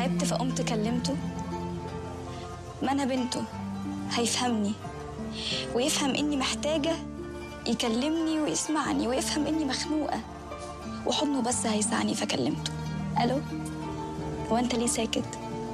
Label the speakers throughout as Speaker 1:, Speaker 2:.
Speaker 1: تعبت فقمت كلمته ما انا بنته هيفهمني ويفهم اني محتاجه يكلمني ويسمعني ويفهم اني مخنوقه وحضنه بس هيسعني فكلمته الو هو انت ليه ساكت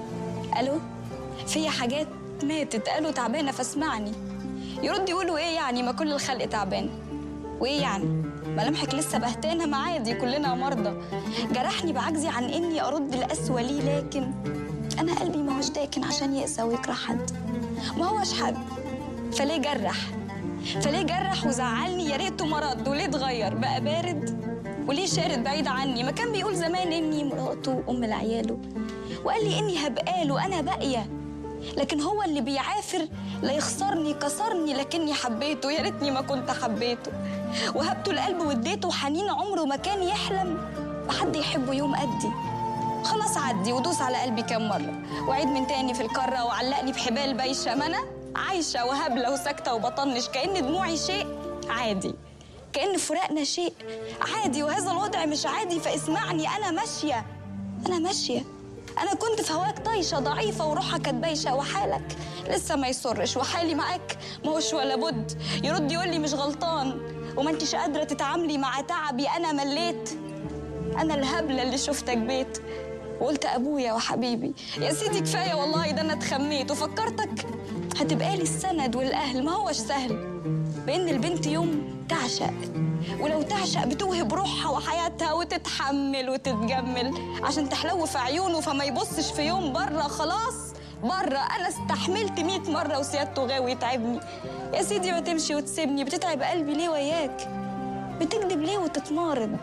Speaker 1: الو فيا حاجات ماتت قالوا تعبانه فاسمعني يرد يقولوا ايه يعني ما كل الخلق تعبان وايه يعني ملامحك لسه بهتانه ما عادي كلنا مرضى جرحني بعجزي عن اني ارد القسوه ليه لكن انا قلبي ما هوش داكن عشان يقسى ويكره حد ما هوش حد فليه جرح فليه جرح وزعلني يا ريته ما رد وليه اتغير بقى بارد وليه شارد بعيد عني ما كان بيقول زمان اني مراته وام لعياله وقال لي اني هبقاله انا باقيه لكن هو اللي بيعافر لا يخسرني كسرني لكني حبيته يا ريتني ما كنت حبيته وهبته القلب واديته حنين عمره ما كان يحلم بحد يحبه يوم قدي خلاص عدي ودوس على قلبي كام مرة وعيد من تاني في الكرة وعلقني بحبال بايشة ما أنا عايشة وهبلة وساكتة وبطنش كأن دموعي شيء عادي كأن فراقنا شيء عادي وهذا الوضع مش عادي فاسمعني أنا ماشية أنا ماشية أنا كنت في هواك طايشة ضعيفة وروحك كانت بايشة وحالك لسه ما يسرش وحالي معاك ما هوش ولا بد يرد يقول لي مش غلطان وما انتش قادرة تتعاملي مع تعبي أنا مليت أنا الهبلة اللي شفتك بيت وقلت أبويا وحبيبي يا سيدي كفاية والله ده أنا اتخميت وفكرتك هتبقى لي السند والأهل ما هوش سهل بإن البنت يوم تعشق ولو تعشق بتوهب روحها وحياتها وتتحمل وتتجمل عشان تحلو في عيونه فما يبصش في يوم بره خلاص بره انا استحملت مئة مره وسيادته غاوي يتعبني يا سيدي ما تمشي وتسيبني بتتعب قلبي ليه وياك بتكذب ليه وتتمارض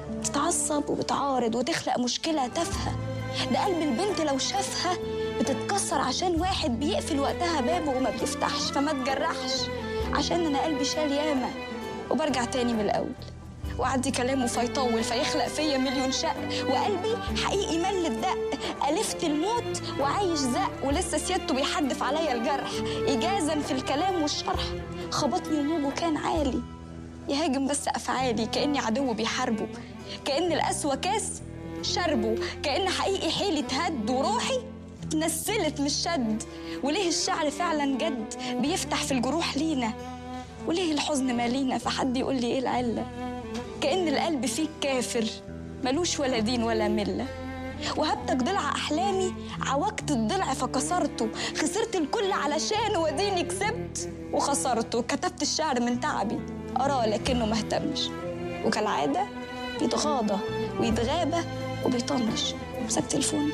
Speaker 1: تتعصب وبتعارض وتخلق مشكله تافهه ده قلب البنت لو شافها بتتكسر عشان واحد بيقفل وقتها بابه وما بيفتحش فما تجرحش عشان انا قلبي شال ياما وبرجع تاني من الاول وعدي كلامه فيطول فيخلق فيا مليون شق وقلبي حقيقي مل الدق ألفت الموت وعايش زق ولسه سيادته بيحدف عليا الجرح إجازا في الكلام والشرح خبطني وموجه كان عالي يهاجم بس أفعالي كأني عدو بيحاربه كأن القسوة كاس شربه كأن حقيقي حيلي اتهد وروحي اتنسلت من الشد وليه الشعر فعلا جد بيفتح في الجروح لينا وليه الحزن مالينا فحد يقول لي ايه العله كأن القلب فيك كافر ملوش ولا دين ولا ملة وهبتك ضلع أحلامي عوجت الضلع فكسرته خسرت الكل علشان وديني كسبت وخسرته كتبت الشعر من تعبي أراه لكنه مهتمش وكالعادة بيتغاضى ويتغابى وبيطنش مسك تليفوني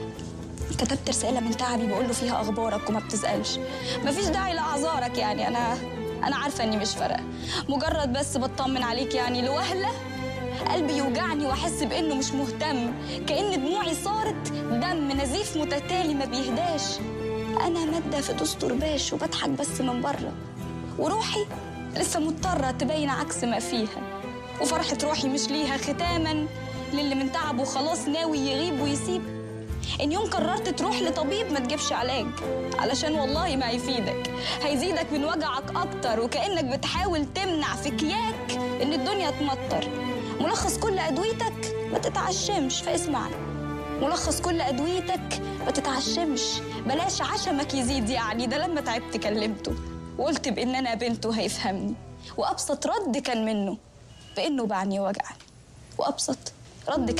Speaker 1: كتبت رسالة من تعبي بقول له فيها أخبارك وما بتسألش مفيش داعي لأعذارك يعني أنا أنا عارفة إني مش فارقة مجرد بس بطمن عليك يعني لوهلة قلبي يوجعني وأحس بإنه مش مهتم كأن دموعي صارت دم نزيف متتالي ما بيهداش أنا مادة في دستور باش وبضحك بس من بره وروحي لسه مضطرة تبين عكس ما فيها وفرحة روحي مش ليها ختاما للي من تعبه خلاص ناوي يغيب ويسيب ان يوم قررت تروح لطبيب ما تجيبش علاج علشان والله ما هيفيدك هيزيدك من وجعك اكتر وكانك بتحاول تمنع في كياك ان الدنيا تمطر ملخص كل ادويتك ما تتعشمش فاسمعني ملخص كل ادويتك ما تتعشمش بلاش عشمك يزيد يعني ده لما تعبت كلمته وقلت بان انا بنته هيفهمني وابسط رد كان منه بانه بعني وجعني وابسط رد كان